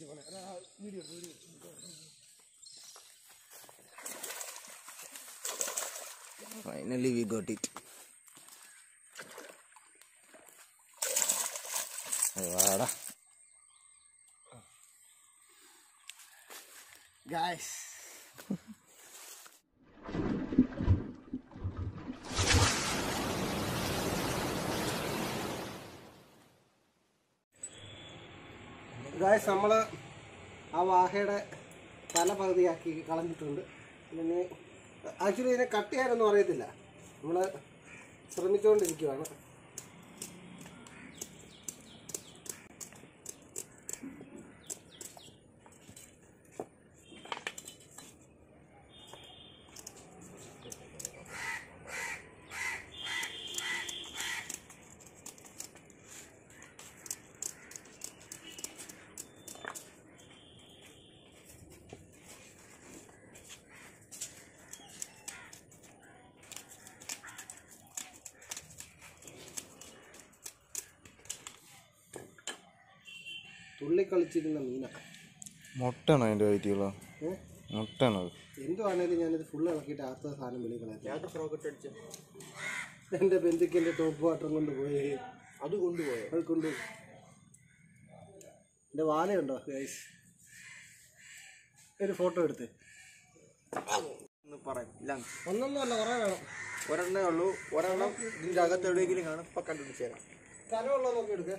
Finally we got it വാടാ guys guys നമ്മൾ ആ വാഹയുടെ തല പകുതിയാക്കി കളഞ്ഞിട്ടുണ്ട് പിന്നെ ആക്ച്വലി ഇതിനെ കട്ട് ചെയ്യാനൊന്നും അറിയത്തില്ല നമ്മൾ ശ്രമിച്ചുകൊണ്ടിരിക്കുവാണ് തുള്ളി കളിച്ചിരുന്ന മീന മുട്ടയാണോ അതിൻ്റെ വൈറ്റികളോ ഏ മുട്ടയാണോ അത് എന്തുവാണേലും ഞാനിത് ഫുള്ള് ഇളക്കിയിട്ട് ആത്ത സാധനം വെളിയിൽ കളയാം എൻ്റെ ബന്ധുക്കിൻ്റെ ടോപ്പ് വാട്ടർ കൊണ്ട് പോയി അത് കൊണ്ടുപോയോ അത് കൊണ്ട് എൻ്റെ വാലയുണ്ടോ ഗൈസ് ഒരു ഫോട്ടോ എടുത്ത് ഒന്ന് പറയാം ഇല്ല ഒന്നൊന്നുമല്ല കുറേ വേണം ഒരെണ്ണേ ഉള്ളൂ ഒരെണ്ണം ഇതിന്റെ അകത്ത് എവിടെയെങ്കിലും കാണും ഇപ്പൊ കണ്ടുപിടിച്ച് തരാം കനമുള്ള നോക്കി എടുക്ക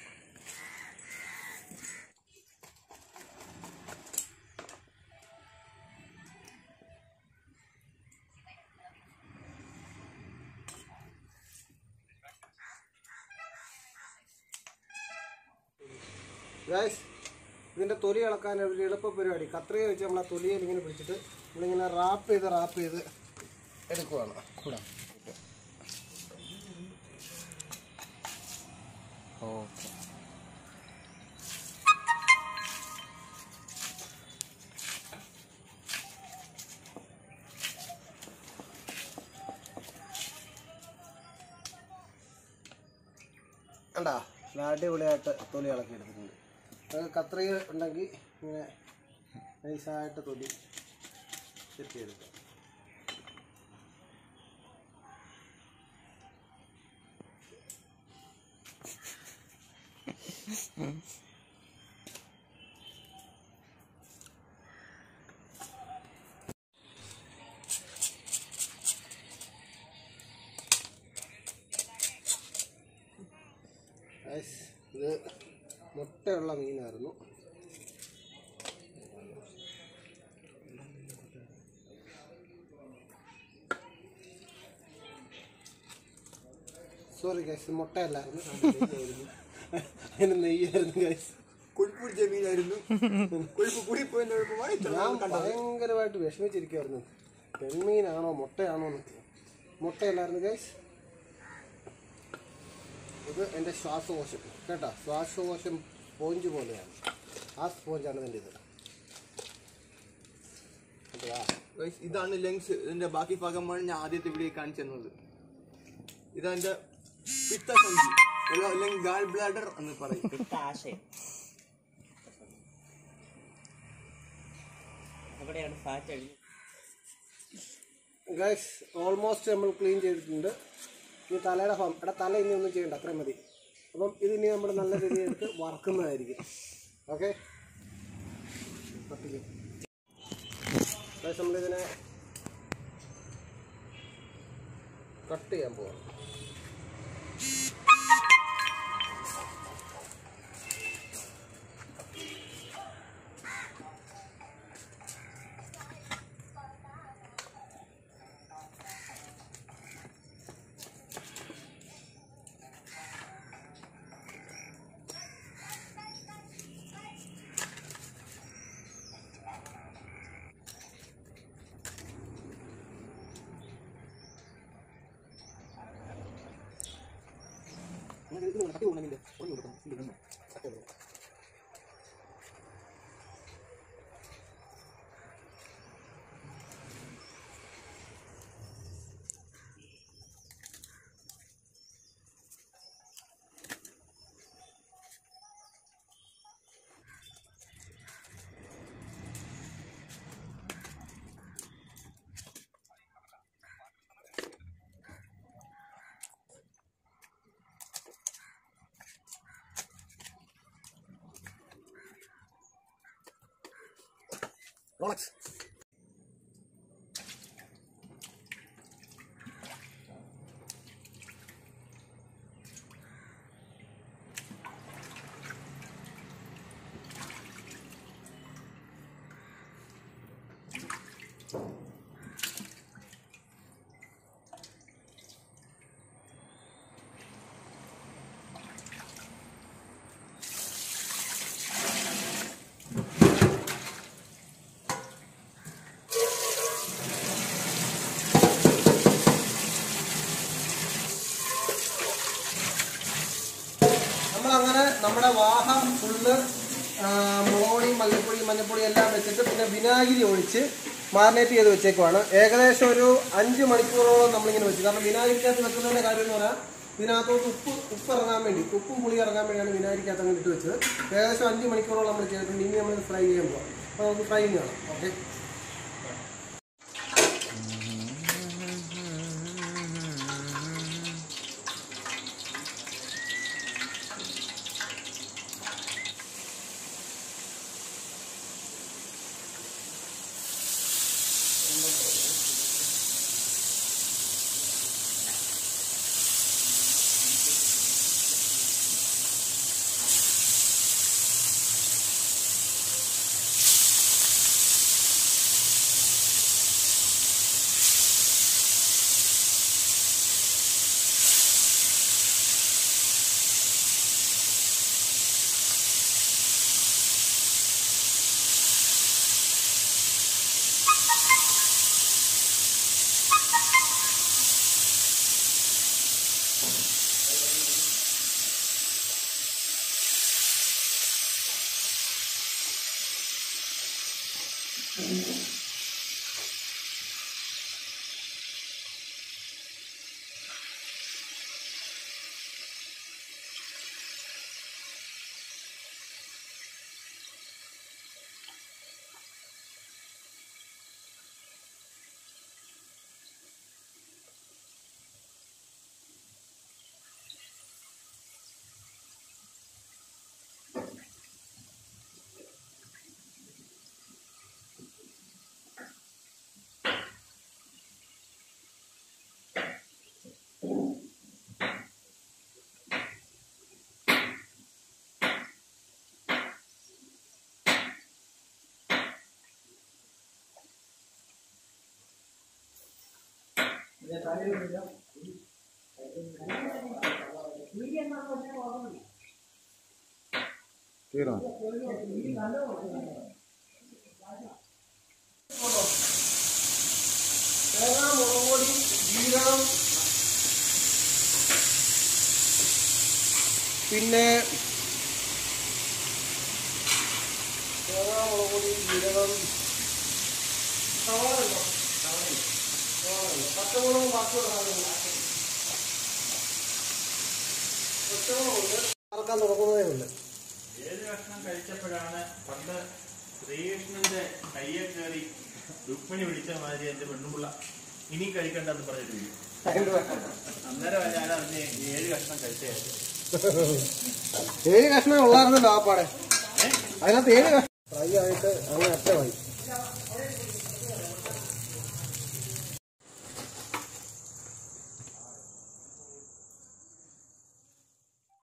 ഗായ്സ് ഇതിൻ്റെ തൊലി ഇളക്കാൻ ഒരു എളുപ്പ പരിപാടി കത്രിക വെച്ച് നമ്മൾ ആ തൊലിയിൽ ഇങ്ങനെ പിടിച്ചിട്ട് നമ്മളിങ്ങനെ റാപ്പ് ചെയ്ത് റാപ്പ് ചെയ്ത് എടുക്കുവാണ് കൂടാ ഓക്കെ കണ്ടാ നല്ല അടിപൊളിയായിട്ട് തൊലി ഇളക്കി എടുത്തിട്ടുണ്ട് അത് കത്രിക ഉണ്ടെങ്കിൽ ഇങ്ങനെ നൈസായിട്ട് തൊലി സെറ്റ് ചെയ്തെടുക്കാം Guys, ഇത് മുട്ടയുള്ള മീനായിരുന്നു സോറി ഗൈസ് മുട്ടയല്ലായിരുന്നു അതിന് നെയ്യായിരുന്നു ഗൈസ് കൊഴുപ്പ് പിടിച്ച മീനായിരുന്നു കൊഴുപ്പ് കൂടി പോയതിന്റെ കുഴപ്പമായി ഞാൻ ഭയങ്കരമായിട്ട് വിഷമിച്ചിരിക്കുമായിരുന്നു പെൺമീനാണോ മുട്ടയാണോ എന്ന് മുട്ടയല്ലായിരുന്നു ഗൈസ് ഇത് എൻ്റെ ശ്വാസകോശം കേട്ടോ ശ്വാസകോശം സ്പോഞ്ച് പോലെയാണ് ആ സ്പോഞ്ചാണ് ഇതിൻ്റെ ഇത് കേട്ടോ? Guys, ഇതാണ് ലങ്സ് ഇതിന്റെ ബാക്കി ഭാഗമാണ് ഞാൻ ആദ്യത്തെ വീഡിയോ കാണിച്ചു തന്നത് ഇതെന്റെ പിത്തസഞ്ചി അല്ല, അല്ലെങ്കിൽ ഗാൾ ബ്ലാഡർ എന്ന് പറയും ആശയം അവിടെയാണ് ഫാറ്റ് അഴിഞ്ഞു ഗൈസ് ഓൾമോസ്റ്റ് നമ്മൾ ക്ലീൻ ചെയ്തിട്ടുണ്ട് ഇനി തലയുടെ ഫാം എടാ തല ഇനി ഒന്നും ചെയ്യണ്ട അത്രയും മതി അപ്പം ഇതിനി നമ്മൾ നല്ല രീതിയിൽ എടുത്ത് വറക്കുന്നതായിരിക്കും ഓക്കെ ഗൈസ് നമ്മളിതിനെ കട്ട് ചെയ്യാൻ പോവാം റോളക്സ് നമ്മളങ്ങനെ നമ്മുടെ വാഹ ഫുള്ള് മുളകുപൊടി മല്ലിപ്പൊടി മഞ്ഞപ്പൊടി എല്ലാം വെച്ചിട്ട് പിന്നെ വിനാഗിരി ഒഴിച്ച് മാറിനേറ്റ് ചെയ്ത് വെച്ചേക്കുവാണ് ഏകദേശം ഒരു അഞ്ച് മണിക്കൂറോളം നമ്മളിങ്ങനെ വെച്ചു കാരണം വിനാഗിരിക്കകത്ത് വെക്കുന്നതിന്റെ കാര്യം എന്ന് പറഞ്ഞാൽ ഇതിനകത്തോട്ട് ഉപ്പ് ഉപ്പ് ഇറങ്ങാൻ വേണ്ടി ഉപ്പും പുളി ഇറങ്ങാൻ വേണ്ടിയാണ് വിനാഗിരിക്കകത്ത് അങ്ങനെ ഇട്ട് വെച്ചത് ഏകദേശം അഞ്ച് മണിക്കൂറോളം നമ്മൾ ചെയ്തിട്ടുണ്ട് ഇനി നമ്മൾ ഫ്രൈ ചെയ്യാൻ പോകാം അപ്പോൾ നമുക്ക് ഫ്രൈ ചെയ്യണം ഓക്കെ തീർന്നോ തേങ്ങ മുളക് പൊടി ജീരകം പിന്നെ തേങ്ങ മുളക് പൊടി ജീരകം സവാള ഉണ്ടോ? സവാള ഉണ്ട്. പച്ചമുളകും ബാക്കിയുള്ള സാധനങ്ങൾ പച്ചമുളകുണ്ട് വറക്കാൻ തുടങ്ങുന്നതേ ഉള്ളൂ ഏത് ഭക്ഷണം കഴിച്ചപ്പോഴാണ് പണ്ട് ശ്രീകൃഷ്ണന്റെ കയ്യെ കയറി രുക്മിണി വിളിച്ച മാതിരി എന്റെ പെണ്ണുപിള്ള ഇനി കഴിക്കണ്ടെന്ന് പറഞ്ഞിട്ട് വരും അന്നേരം ഞാൻ അതിന് ഏഴ് കഷ്ണം കഴിച്ചേ ഏഴ് കഷ്ണം ഉള്ളായിരുന്നല്ലോ ആ പാടെ അതിനകത്ത് ഏഴ് കഷ്ണം ഫ്രൈ ആയിട്ട് അങ്ങനെ അറ്റമായി